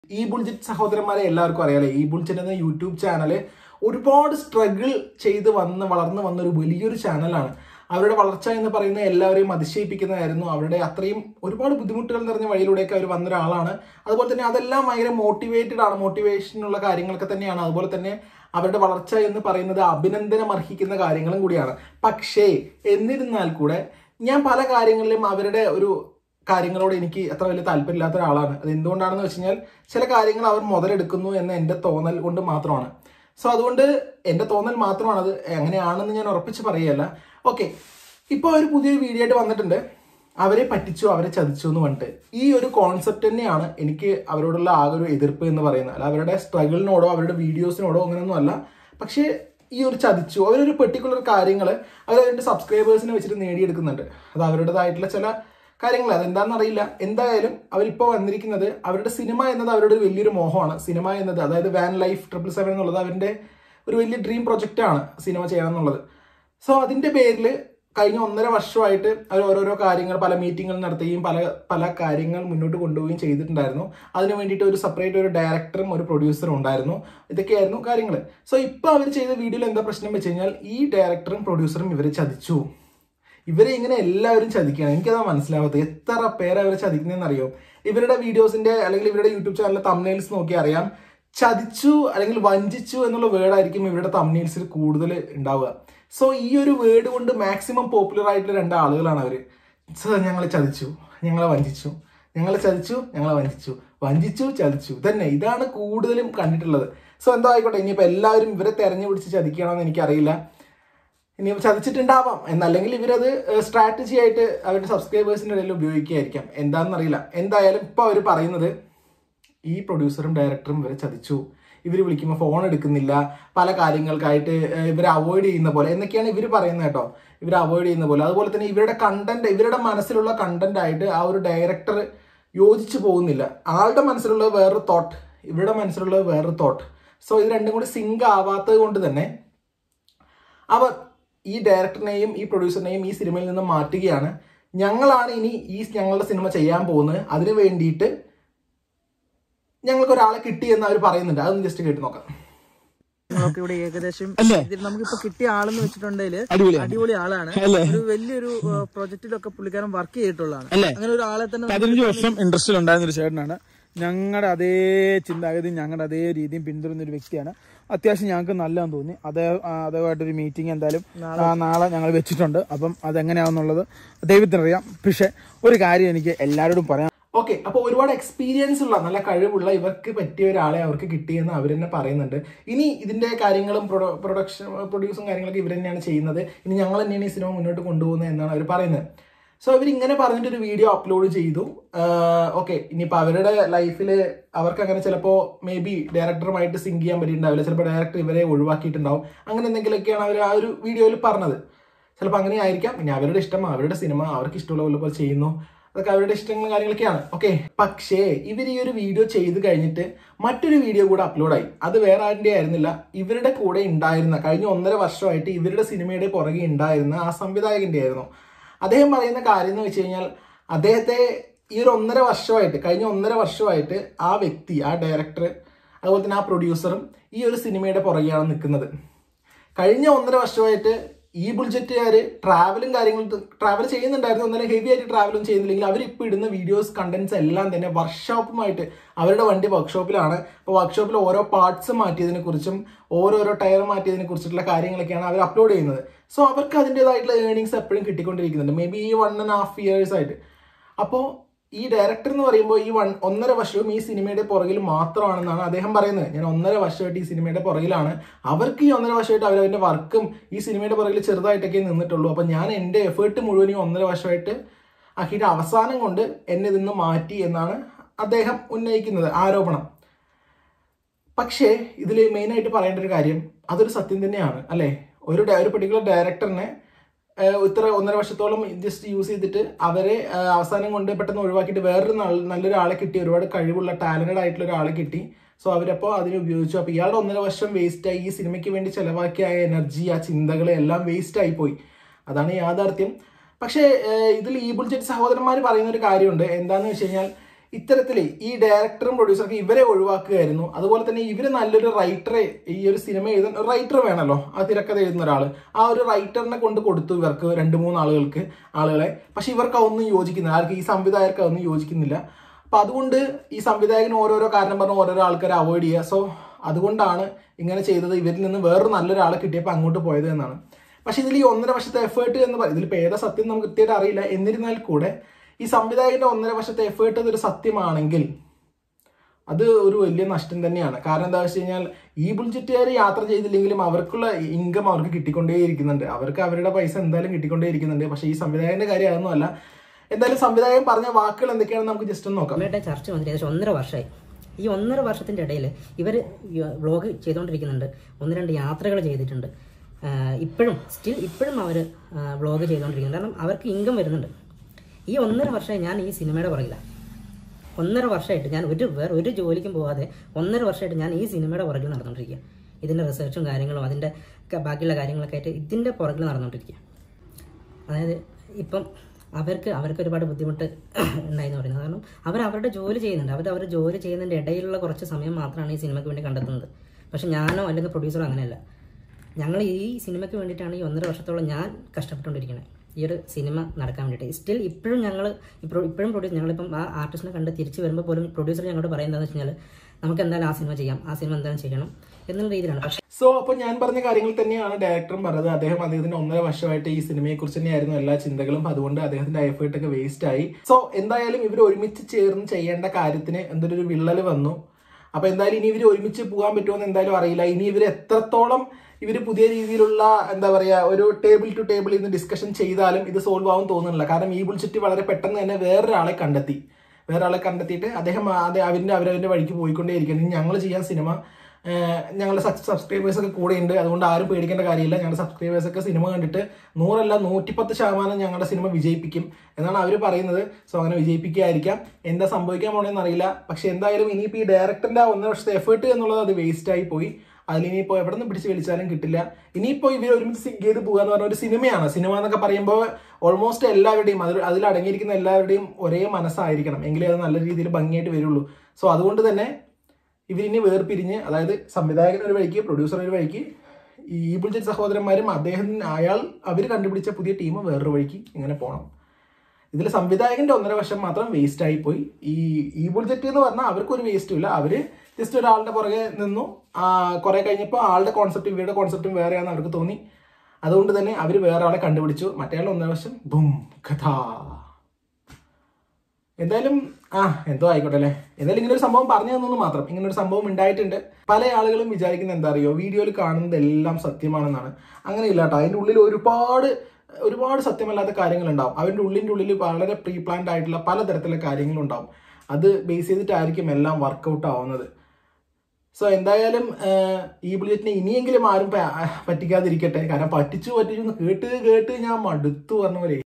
ഈ ബുൾജിറ്റ് സഹോദരന്മാരെ എല്ലാവർക്കും അറിയാലേ ഈ ബുൾജിറ്റ് എന്ന യൂട്യൂബ് ചാനൽ ഒരുപാട് സ്ട്രഗിൾ ചെയ്ത് വന്ന് വളർന്ന് വന്ന ഒരു വലിയൊരു ചാനലാണ് അവരുടെ വളർച്ച എന്ന് പറയുന്നത് എല്ലാവരെയും അതിശയിപ്പിക്കുന്നതായിരുന്നു അവരുടെ അത്രയും ഒരുപാട് ബുദ്ധിമുട്ടുകൾ നിറഞ്ഞ വഴിയിലൂടെയൊക്കെ അവർ വന്ന ഒരാളാണ് അതുപോലെ തന്നെ അതെല്ലാം ഭയങ്കര മോട്ടിവേറ്റഡ് ആണ് മോട്ടിവേഷനുള്ള കാര്യങ്ങളൊക്കെ തന്നെയാണ് അതുപോലെ തന്നെ അവരുടെ വളർച്ച എന്ന് പറയുന്നത് അഭിനന്ദനം അർഹിക്കുന്ന കാര്യങ്ങളും കൂടിയാണ് പക്ഷേ എന്നിരുന്നാൽ കൂടെ ഞാൻ പല കാര്യങ്ങളിലും അവരുടെ ഒരു കാര്യങ്ങളോട് എനിക്ക് അത്ര വലിയ താല്പര്യമില്ലാത്ത ഒരാളാണ് അത് എന്തുകൊണ്ടാണെന്ന് വെച്ച് കഴിഞ്ഞാൽ ചില കാര്യങ്ങൾ അവർ മുതലെടുക്കുന്നു എന്ന എൻ്റെ തോന്നൽ കൊണ്ട് മാത്രമാണ് സോ അതുകൊണ്ട് എൻ്റെ തോന്നൽ മാത്രമാണ് അത് എങ്ങനെയാണെന്ന് ഞാൻ ഉറപ്പിച്ച് പറയുകയല്ല ഓക്കെ ഇപ്പോൾ ഒരു പുതിയൊരു വീഡിയോ ആയിട്ട് വന്നിട്ടുണ്ട് അവരെ പറ്റിച്ചു അവരെ ചതിച്ചു എന്ന് പറഞ്ഞിട്ട് ഈ ഒരു കോൺസെപ്റ്റ് തന്നെയാണ് എനിക്ക് അവരോടുള്ള ആകെ ഒരു എതിർപ്പ് എന്ന് പറയുന്നത് അല്ല അവരുടെ സ്ട്രഗിളിനോടോ അവരുടെ വീഡിയോസിനോടോ അങ്ങനെയൊന്നും അല്ല പക്ഷേ ഈ ഒരു ചതിച്ചു അവരൊരു പെർട്ടിക്കുലർ കാര്യങ്ങൾ അവർ അതിൻ്റെ സബ്സ്ക്രൈബേഴ്സിനെ വെച്ചിട്ട് നേടിയെടുക്കുന്നുണ്ട് അത് അവരുടേതായിട്ടുള്ള ചില കാര്യങ്ങൾ അതെന്താണെന്ന് അറിയില്ല എന്തായാലും അവരിപ്പോൾ വന്നിരിക്കുന്നത് അവരുടെ സിനിമ എന്നത് അവരുടെ ഒരു വലിയൊരു മോഹമാണ് സിനിമ എന്നത് അതായത് വാൻ ലൈഫ് ട്രിപ്പിൾ സെവൻ എന്നുള്ളത് അവരുടെ ഒരു വലിയ ഡ്രീം പ്രൊജക്റ്റാണ് സിനിമ ചെയ്യണം എന്നുള്ളത് സോ അതിൻ്റെ പേരിൽ കഴിഞ്ഞ ഒന്നര വർഷമായിട്ട് അവർ ഓരോരോ കാര്യങ്ങൾ പല മീറ്റിങ്ങുകൾ നടത്തുകയും പല പല കാര്യങ്ങൾ മുന്നോട്ട് കൊണ്ടുപോവുകയും ചെയ്തിട്ടുണ്ടായിരുന്നു അതിന് വേണ്ടിയിട്ട് ഒരു സെപ്പറേറ്റ് ഒരു ഡയറക്ടറും ഒരു പ്രൊഡ്യൂസറും ഉണ്ടായിരുന്നു ഇതൊക്കെയായിരുന്നു കാര്യങ്ങൾ സോ ഇപ്പോൾ അവർ ചെയ്ത വീഡിയോയിൽ എന്താ പ്രശ്നം വെച്ച് കഴിഞ്ഞാൽ ഈ ഡയറക്ടറും പ്രൊഡ്യൂസറും ഇവരെ ചതിച്ചു ഇവരെ ഇങ്ങനെ എല്ലാവരും ചതിക്കുകയാണ് എനിക്കതാ മനസ്സിലാവാത്തത് എത്ര പേരെ അവരെ ചതിക്കുന്നതെന്ന് അറിയോ ഇവരുടെ വീഡിയോസിന്റെ അല്ലെങ്കിൽ ഇവരുടെ യൂട്യൂബ് ചാനലിലെ തമ്നെയിൽസ് നോക്കി അറിയാം ചതിച്ചു അല്ലെങ്കിൽ വഞ്ചിച്ചു എന്നുള്ള വേർഡായിരിക്കും ഇവരുടെ തമ്നെയിൽസിൽ കൂടുതൽ ഉണ്ടാവുക സോ ഈ ഒരു വേർഡ് കൊണ്ട് മാക്സിമം പോപ്പുലർ ആയിട്ടുള്ള രണ്ട് ആളുകളാണ് അവര് സോ ഞങ്ങളെ ചതിച്ചു ഞങ്ങളെ വഞ്ചിച്ചു ഞങ്ങളെ ചതിച്ചു ഞങ്ങളെ വഞ്ചിച്ചു വഞ്ചിച്ചു ചതിച്ചു തന്നെ ഇതാണ് കൂടുതലും കണ്ടിട്ടുള്ളത് സോ എന്തോ ആയിക്കോട്ടെ ഇനിയിപ്പോൾ എല്ലാവരും ഇവരെ തെരഞ്ഞു പിടിച്ച് ചതിക്കണമെന്ന് എനിക്കറിയില്ല ഇനി ചതിച്ചിട്ടുണ്ടാവാം എന്നല്ലെങ്കിൽ ഇവരത് സ്ട്രാറ്റജി ആയിട്ട് അവരുടെ സബ്സ്ക്രൈബേഴ്സിൻ്റെ ഇടയിൽ ഉപയോഗിക്കുകയായിരിക്കാം എന്താണെന്ന് അറിയില്ല എന്തായാലും ഇപ്പോൾ അവർ പറയുന്നത് ഈ പ്രൊഡ്യൂസറും ഡയറക്ടറും ഇവരെ ചതിച്ചു ഇവർ വിളിക്കുമ്പോൾ ഫോൺ എടുക്കുന്നില്ല പല കാര്യങ്ങൾക്കായിട്ട് ഇവരെ അവോയ്ഡ് ചെയ്യുന്ന പോലെ എന്നൊക്കെയാണ് ഇവർ പറയുന്നത് കേട്ടോ ഇവർ അവോയ്ഡ് ചെയ്യുന്ന പോലെ അതുപോലെ തന്നെ ഇവരുടെ കണ്ടന്റ് ഇവരുടെ മനസ്സിലുള്ള കണ്ടന്റ് ആയിട്ട് ആ ഒരു ഡയറക്ടർ യോജിച്ചു പോകുന്നില്ല ആളുടെ മനസ്സിലുള്ളത് വേറൊരു തോട്ട് ഇവരുടെ മനസ്സിലുള്ളത് വേറൊരു തോട്ട് സോ ഇത് രണ്ടും കൂടി സിങ്ക് ആവാത്തത് കൊണ്ട് തന്നെ അവർ ഈ ഡയറക്ടറിനെയും ഈ പ്രൊഡ്യൂസറിനെയും ഈ സിനിമയിൽ നിന്ന് മാറ്റുകയാണ് ഞങ്ങളാണ് ഇനി ഈ ഞങ്ങളുടെ സിനിമ ചെയ്യാൻ പോകുന്നത് അതിനു വേണ്ടിയിട്ട് ഞങ്ങൾക്ക് ഒരാളെ കിട്ടിയെന്ന് അവർ പറയുന്നുണ്ട് അതൊന്ന് ജസ്റ്റ് കേട്ട് നോക്കാം നമുക്ക് ഇവിടെ ഏകദേശം ഇതിൽ നമുക്കിപ്പോ കിട്ടിയ ആളെന്ന് വെച്ചിട്ടുണ്ടെങ്കിൽ അടിപൊളിയാണ്. അടിപൊളി ആളാണ് അല്ലേ? ഒരു വലിയൊരു പ്രൊജക്റ്റിലൊക്കെ പുള്ളിക്കാരൻ വർക്ക് ചെയ്തിട്ടുള്ളതാണ് അല്ലേ? അങ്ങനെ ഒരു ആളെ തന്നെ പതിനഞ്ച് വർഷം ഇൻട്രസ്റ്റിൽ ഉണ്ടായിരുന്ന ഒരു ചേട്ടനാണ് ഞങ്ങളുടെ അതേ ചിന്താഗതി ഞങ്ങളുടെ അതേ രീതിയും പിന്തുടരുന്ന ഒരു വ്യക്തിയാണ് അത്യാവശ്യം ഞങ്ങൾക്ക് നല്ലതെന്ന് തോന്നി അതേ ആ, അതുമായിട്ടൊരു മീറ്റിംഗ് എന്തായാലും ആ, നാളെ ഞങ്ങൾ വെച്ചിട്ടുണ്ട് അപ്പം അതെങ്ങനെയാണെന്നുള്ളത് ദൈവത്തിനറിയാം പക്ഷെ ഒരു കാര്യം എനിക്ക് എല്ലാവരോടും പറയാം ഓക്കെ അപ്പോൾ ഒരുപാട് എക്സ്പീരിയൻസ് ഉള്ള നല്ല കഴിവുള്ള ഇവർക്ക് പറ്റിയ ഒരാളെ അവർക്ക് കിട്ടിയെന്ന് അവർ തന്നെ പറയുന്നുണ്ട് ഇനി ഇതിന്റെ കാര്യങ്ങളും പ്രൊഡക്ഷൻ പ്രൊഡ്യൂസും കാര്യങ്ങളൊക്കെ ഇവർ തന്നെയാണ് ചെയ്യുന്നത് ഇനി ഞങ്ങൾ തന്നെയാണ് ഈ സിനിമ മുന്നോട്ട് കൊണ്ടുപോകുന്നത് എന്നാണ് അവർ പറയുന്നത് സോ ഇവർ ഇങ്ങനെ പറഞ്ഞിട്ട് ഒരു വീഡിയോ അപ്ലോഡ് ചെയ്തു ഓക്കെ ഇനിയിപ്പോൾ അവരുടെ ലൈഫിൽ അവർക്ക് അങ്ങനെ ചിലപ്പോൾ മേ ബി ഡയറക്ടറുമായിട്ട് സിങ്ക് ചെയ്യാൻ പറ്റിയിട്ടുണ്ടാവില്ല ചിലപ്പോൾ ഡയറക്ടർ ഇവരെ ഒഴിവാക്കിയിട്ടുണ്ടാവും അങ്ങനെ എന്തെങ്കിലുമൊക്കെയാണ് അവർ ആ ഒരു വീഡിയോയിൽ പറഞ്ഞത് ചിലപ്പോൾ അങ്ങനെ ആയിരിക്കാം ഇനി അവരുടെ ഇഷ്ടം അവരുടെ സിനിമ അവർക്ക് ഇഷ്ടമുള്ള പോലെ പോലെ ചെയ്യുന്നു അതൊക്കെ അവരുടെ ഇഷ്ടങ്ങളും കാര്യങ്ങളൊക്കെയാണ് ഓക്കെ പക്ഷേ ഇവർ ഈ ഒരു വീഡിയോ ചെയ്ത് കഴിഞ്ഞിട്ട് മറ്റൊരു വീഡിയോ കൂടെ അപ്ലോഡായി അത് വേറെ ആരുടെ ആയിരുന്നില്ല ഇവരുടെ കൂടെ ഉണ്ടായിരുന്ന കഴിഞ്ഞ ഒന്നര വർഷമായിട്ട് ഇവരുടെ സിനിമയുടെ പുറകെ ഉണ്ടായിരുന്ന ആ സംവിധായകന്റെ ആയിരുന്നു അദ്ദേഹം പറയുന്ന കാര്യം എന്ന് വെച്ച് കഴിഞ്ഞാൽ അദ്ദേഹത്തെ ഈ ഒരു ഒന്നര വർഷമായിട്ട് കഴിഞ്ഞ ഒന്നര വർഷമായിട്ട് ആ വ്യക്തി ആ ഡയറക്ടർ അതുപോലെ തന്നെ ആ പ്രൊഡ്യൂസറും ഈ ഒരു സിനിമയുടെ പുറകെയാണ് നിൽക്കുന്നത് കഴിഞ്ഞ ഒന്നര വർഷമായിട്ട് ഈ ബുൾജറ്റുകാർ ട്രാവലും കാര്യങ്ങളും ട്രാവൽ ചെയ്യുന്നുണ്ടായിരുന്നു എന്നാലും ഹെവി ആയിട്ട് ട്രാവലും ചെയ്യുന്നില്ലെങ്കിൽ അവർ ഇപ്പോൾ ഇടുന്ന വീഡിയോസ് കണ്ടന്റ്സ് എല്ലാം തന്നെ വർക്ക്ഷോപ്പുമായിട്ട് അവരുടെ വണ്ടി വർക്ക്ഷോപ്പിലാണ് അപ്പോൾ വർക്ക്ഷോപ്പിൽ ഓരോ പാർട്സ് മാറ്റിയതിനെ കുറിച്ചും ഓരോരോ ടയർ മാറ്റിയതിനെ കുറിച്ചിട്ടുള്ള കാര്യങ്ങളൊക്കെയാണ് അവർ അപ്ലോഡ് ചെയ്യുന്നത് സോ അവർക്ക് അതിൻ്റെതായിട്ടുള്ള ഏർണിങ്സ് എപ്പോഴും കിട്ടിക്കൊണ്ടിരിക്കുന്നുണ്ട് മേ ബി ഈ വൺ ആൻഡ് ഹാഫ് ഇയേഴ്സ് ആയിട്ട് അപ്പോൾ ഈ ഡയറക്ടർ എന്ന് പറയുമ്പോൾ ഈ വൺ ഒന്നര വർഷവും ഈ സിനിമയുടെ പുറകിൽ മാത്രമാണെന്നാണ് അദ്ദേഹം പറയുന്നത് ഞാൻ ഒന്നര വർഷമായിട്ട് ഈ സിനിമയുടെ പുറകിലാണ് അവർക്ക് ഈ ഒന്നര വർഷമായിട്ട് അവരവൻ്റെ വർക്കും ഈ സിനിമയുടെ പുറകിൽ ചെറുതായിട്ടൊക്കെ നിന്നിട്ടുള്ളൂ അപ്പം ഞാൻ എൻ്റെ എഫേർട്ട് മുഴുവൻ ഈ ഒന്നര വർഷമായിട്ട് ആക്കിയിട്ട് അവസാനം കൊണ്ട് എന്നെ ഇതിന്ന് മാറ്റി എന്നാണ് അദ്ദേഹം ഉന്നയിക്കുന്നത് ആരോപണം പക്ഷേ ഇതിൽ മെയിനായിട്ട് പറയേണ്ട ഒരു കാര്യം അതൊരു സത്യം തന്നെയാണ് അല്ലേ ഒരു ഡ- ഒരു പെർട്ടിക്കുലർ ഡയറക്ടറിനെ ഏഹ്, ഇത്ര ഒന്നര വർഷത്തോളം ജസ്റ്റ് യൂസ് ചെയ്തിട്ട് അവരെ ഏഹ്, അവസാനം കൊണ്ട് പെട്ടെന്ന് ഒഴിവാക്കിയിട്ട് വേറൊരു നല്ല- നല്ലൊരാളെ കിട്ടി ഒരുപാട് കഴിവുള്ള ടാലന്റഡ് ആയിട്ടുള്ള ഒരാളെ കിട്ടി സോ അവരപ്പോൾ അതിനെ ഉപയോഗിച്ചു അപ്പോൾ ഇയാളുടെ ഒന്നര വർഷം വേസ്റ്റ് ആയി ഈ സിനിമയ്ക്ക് വേണ്ടി ചെലവാക്കിയ ആ എനർജി ആ ചിന്തകൾ എല്ലാം വേസ്റ്റ് ആയി പോയി അതാണ് യാഥാർത്ഥ്യം പക്ഷേ ഏഹ്, ഇതിൽ ഈ ബുൾജറ്റ് സഹോദരന്മാർ പറയുന്ന ഒരു കാര്യമുണ്ട് എന്താന്ന് വെച്ച് കഴിഞ്ഞാൽ ഇത്തരത്തില് ഈ ഡയറക്ടറും പ്രൊഡ്യൂസർക്ക് ഇവരെ ഒഴിവാക്കുകയായിരുന്നു അതുപോലെ തന്നെ ഇവര് നല്ലൊരു റൈറ്ററെ ഈ ഒരു സിനിമ എഴുതാൻ റൈറ്റർ വേണമല്ലോ ആ തിരക്കഥ എഴുതുന്ന ഒരാൾ ആ ഒരു റൈറ്ററിനെ കൊണ്ട് കൊടുത്തു ഇവർക്ക് രണ്ട് മൂന്ന് ആളുകൾക്ക് ആളുകളെ പക്ഷെ ഇവർക്ക് അതൊന്നും യോജിക്കുന്നില്ല ആർക്ക് ഈ സംവിധായകർക്ക് അതൊന്നും യോജിക്കുന്നില്ല അപ്പൊ അതുകൊണ്ട് ഈ സംവിധായകന് ഓരോരോ കാരണം പറഞ്ഞ് ഓരോരോ ആൾക്കാരെ അവോയ്ഡ് ചെയ്യുക സോ അതുകൊണ്ടാണ് ഇങ്ങനെ ചെയ്തത് ഇവരിൽ നിന്ന് വേറൊരു നല്ലൊരാളെ കിട്ടിയപ്പോൾ അങ്ങോട്ട് പോയത് എന്നാണ് പക്ഷെ ഇതിൽ ഈ ഒന്നര വർഷത്തെ എഫേർട്ട് എന്ന് പറയും ഇതിൽ ഏതാ സത്യം നമുക്ക് കൃത്യമായിട്ട് അറിയില്ല എന്നിരുന്നാൽ കൂടെ ഈ സംവിധായകന്റെ ഒന്നര വർഷത്തെ എഫേർട്ട് അതൊരു സത്യമാണെങ്കിൽ അത് ഒരു വലിയ നഷ്ടം തന്നെയാണ് കാരണം എന്താ വെച്ച് കഴിഞ്ഞാൽ ഈ ബുൾജെറ്റുകാർ യാത്ര ചെയ്തില്ലെങ്കിലും അവർക്കുള്ള ഇൻകം അവർക്ക് കിട്ടിക്കൊണ്ടേയിരിക്കുന്നുണ്ട് അവർക്ക് അവരുടെ പൈസ എന്തായാലും കിട്ടിക്കൊണ്ടേയിരിക്കുന്നുണ്ട് പക്ഷേ ഈ സംവിധായകന്റെ കാര്യം അതൊന്നുമല്ല എന്തായാലും സംവിധായകൻ പറഞ്ഞ വാക്കുകൾ എന്തൊക്കെയാണെന്ന് നമുക്ക് ജസ്റ്റ് ഒന്ന് നോക്കാം അമ്മയുടെ ചർച്ച വന്നിട്ട് ഏകദേശം ഒന്നര വർഷമായി ഈ ഒന്നര വർഷത്തിൻ്റെ ഇടയിൽ ഇവർ വ്ളോഗ് ചെയ്തുകൊണ്ടിരിക്കുന്നുണ്ട് ഒന്ന് രണ്ട് യാത്രകൾ ചെയ്തിട്ടുണ്ട് ആഹ് ഇപ്പോഴും സ്റ്റിൽ ഇപ്പോഴും അവർ വ്ളോഗ് ചെയ്തുകൊണ്ടിരിക്കുന്നുണ്ട് കാരണം അവർക്ക് ഇൻകം വരുന്നുണ്ട് ഈ ഒന്നര വർഷമായി ഞാൻ ഈ സിനിമയുടെ പുറകിലാണ് ഒന്നര വർഷമായിട്ട് ഞാൻ ഒരു വേറെ ഒരു ജോലിക്കും പോകാതെ ഒന്നര വർഷമായിട്ട് ഞാൻ ഈ സിനിമയുടെ പുറകിൽ നടന്നുകൊണ്ടിരിക്കുക ഇതിൻ്റെ റിസർച്ചും കാര്യങ്ങളും അതിൻ്റെ ക- ബാക്കിയുള്ള കാര്യങ്ങളൊക്കെ ആയിട്ട് ഇതിൻ്റെ പുറകിൽ നടന്നുകൊണ്ടിരിക്കുക അതായത് ഇപ്പം അവർക്ക് അവർക്ക് ഒരുപാട് ബുദ്ധിമുട്ട് ഉണ്ടായെന്ന് പറയുന്നത് കാരണം അവർ അവരുടെ ജോലി ചെയ്യുന്നുണ്ട് അവർ അവരുടെ ജോലി ചെയ്യുന്നതിൻ്റെ ഇടയിലുള്ള കുറച്ച് സമയം മാത്രമാണ് ഈ സിനിമയ്ക്ക് വേണ്ടി കണ്ടെത്തുന്നത് പക്ഷെ ഞാനോ അല്ലെങ്കിൽ പ്രൊഡ്യൂസറോ അങ്ങനെയല്ല ഞങ്ങൾ ഈ സിനിമയ്ക്ക് വേണ്ടിയിട്ടാണ് ഈ ഒന്നര വർഷത്തോളം ഞാൻ കഷ്ടപ്പെട്ടുകൊണ്ടിരിക്കുന്നത് ഈ ഒരു സിനിമ നടക്കാൻ വേണ്ടിയിട്ട് സ്റ്റിൽ ഇപ്പോഴും ഞങ്ങൾ ഇപ്പോൾ ഇപ്പോഴും പ്രൊഡ്യൂസ് ഞങ്ങളിപ്പം ആ ആർട്ടിസ്റ്റിനെ കണ്ട് തിരിച്ച് വരുമ്പോൾ പോലും പ്രൊഡ്യൂസർ ഞങ്ങളോട് പറയുന്നതെന്ന് വെച്ച് കഴിഞ്ഞാൽ നമുക്ക് എന്തായാലും ആ സിനിമ ചെയ്യാം ആ സിനിമ എന്തായാലും ചെയ്യണം എന്നുള്ള രീതിയിലാണ് പക്ഷേ സോ അപ്പൊ ഞാൻ പറഞ്ഞ കാര്യങ്ങൾ തന്നെയാണ് ഡയറക്ടറും പറഞ്ഞത് അദ്ദേഹം അദ്ദേഹത്തിന്റെ ഒന്നര വർഷമായിട്ട് ഈ സിനിമയെ കുറിച്ച് തന്നെയായിരുന്നു എല്ലാ ചിന്തകളും അതുകൊണ്ട് അദ്ദേഹത്തിന്റെ എഫേർട്ട് ഒക്കെ വേസ്റ്റ് ആയി സോ എന്തായാലും ഇവർ ഒരുമിച്ച് ചേർന്ന് ചെയ്യേണ്ട കാര്യത്തിന് എന്തൊരു ഒരു വിള്ളല് വന്നു അപ്പൊ എന്തായാലും ഇനി ഇവർ ഒരുമിച്ച് പോകാൻ പറ്റുമെന്ന് എന്തായാലും അറിയില്ല ഇനി ഇവർ എത്രത്തോളം ഇവർ പുതിയ രീതിയിലുള്ള എന്താ പറയാ ഒരു ടേബിൾ ടു ടേബിൾ ഇന്ന് ഡിസ്കഷൻ ചെയ്താലും ഇത് സോൾവ് ആവും തോന്നുന്നില്ല കാരണം ഈ ബുൾച്ചിറ്റ് വളരെ പെട്ടെന്ന് തന്നെ വേറൊരാളെ കണ്ടെത്തി വേറെ ആളെ കണ്ടെത്തിയിട്ട് അദ്ദേഹം അത് അവരിന്റെ അവരവന്റെ വഴിക്ക് പോയിക്കൊണ്ടേയിരിക്കുന്നു ഇനി ഞങ്ങൾ ചെയ്യാൻ സിനിമ ഏഹ് ഞങ്ങളുടെ സബ്സ്ക്രൈബേഴ്സ് ഒക്കെ കൂടെ ഉണ്ട് അതുകൊണ്ട് ആരും പേടിക്കേണ്ട കാര്യമില്ല ഞങ്ങളുടെ സബ്സ്ക്രൈബേഴ്സ് ഒക്കെ സിനിമ കണ്ടിട്ട് നൂറല്ല നൂറ്റിപ്പത്ത് ശതമാനം ഞങ്ങളുടെ സിനിമ വിജയിപ്പിക്കും എന്നാണ് അവർ പറയുന്നത് സോ അങ്ങനെ വിജയിപ്പിക്കായിരിക്കാം എന്താ സംഭവിക്കാൻ പോണെന്ന് അറിയില്ല പക്ഷെ എന്തായാലും ഇനിയിപ്പോൾ ഈ ഡയറക്ടറിന്റെ ആ ഒന്നര വർഷത്തെ എഫേർട്ട് എന്നുള്ളത് അത് വേസ്റ്റ് ആയി പോയി അതിലിനിയിപ്പോൾ എവിടെ നിന്ന് പിടിച്ച് വലിച്ചാലും കിട്ടില്ല ഇനിയിപ്പോൾ ഇവർ ഒരുമിച്ച് സിങ്ക് ചെയ്ത് പോകുക എന്ന് പറഞ്ഞ ഒരു സിനിമയാണ് സിനിമ എന്നൊക്കെ പറയുമ്പോൾ ഓൾമോസ്റ്റ് എല്ലാവരുടെയും അതിൽ അതിൽ അടങ്ങിയിരിക്കുന്ന എല്ലാവരുടെയും ഒരേ മനസ്സായിരിക്കണം എങ്കിലേ അത് നല്ല രീതിയിൽ ഭംഗിയായിട്ട് വരുള്ളൂ സോ അതുകൊണ്ട് തന്നെ ഇവരിനി വേർപിരിഞ്ഞ് അതായത് സംവിധായകൻ ഒരു വഴിക്ക് പ്രൊഡ്യൂസർ ഒരു വഴിക്ക് ഈ ബുൾജറ്റ് സഹോദരന്മാരും അദ്ദേഹം അയാൾ അവർ കണ്ടുപിടിച്ച പുതിയ ടീം വേറൊരു വഴിക്ക് ഇങ്ങനെ പോകണം ഇതിൽ സംവിധായകന്റെ ഒന്നര വർഷം മാത്രം വേസ്റ്റ് ആയി പോയി ഈ ഈ ബുൾജറ്റ് എന്ന് പറഞ്ഞാൽ അവർക്കൊരു വേസ്റ്റും ഇല്ല അവര് ജസ്റ്റ് ഒരാളുടെ പുറകെ നിന്നു ആ, കുറെ കഴിഞ്ഞപ്പോൾ ആളുടെ കോൺസെപ്റ്റും ഇവരുടെ കോൺസെപ്റ്റും വേറെയാണെന്ന് അവർക്ക് തോന്നി അതുകൊണ്ട് തന്നെ അവർ വേറെ ആളെ കണ്ടുപിടിച്ചു മറ്റേ ആളുടെ ഒന്നര വർഷം ബും കഥാ എന്തായാലും ആ എന്തോ ആയിക്കോട്ടെ അല്ലേ എന്തായാലും ഇങ്ങനെ ഒരു സംഭവം പറഞ്ഞു തന്നു മാത്രം ഇങ്ങനെ ഒരു സംഭവം ഉണ്ടായിട്ടുണ്ട് പല ആളുകളും വിചാരിക്കുന്നത് എന്താ അറിയോ വീഡിയോയിൽ കാണുന്നത് എല്ലാം സത്യമാണെന്നാണ് അങ്ങനെ ഇല്ല കേട്ടോ അതിൻ്റെ ഉള്ളിൽ ഒരുപാട് ഒരുപാട് സത്യമല്ലാത്ത കാര്യങ്ങളുണ്ടാവും അവൻ്റെ ഉള്ളിൻ്റെ ഉള്ളിൽ വളരെ പ്രീ പ്ലാൻഡ് ആയിട്ടുള്ള പലതരത്തിലുള്ള കാര്യങ്ങളുണ്ടാവും അത് ബേസ് ചെയ്തിട്ടായിരിക്കും എല്ലാം വർക്കൗട്ട് ആവുന്നത് സോ എന്തായാലും ആഹ്, ഈ ബുള്ളറ്റിനെ ഇനിയെങ്കിലും ആരും പ- പറ്റിക്കാതിരിക്കട്ടെ കാരണം പറ്റിച്ചു പറ്റിച്ചു എന്ന് കേട്ട് കേട്ട് ഞാൻ മടുത്തു പറഞ്ഞ പോലെ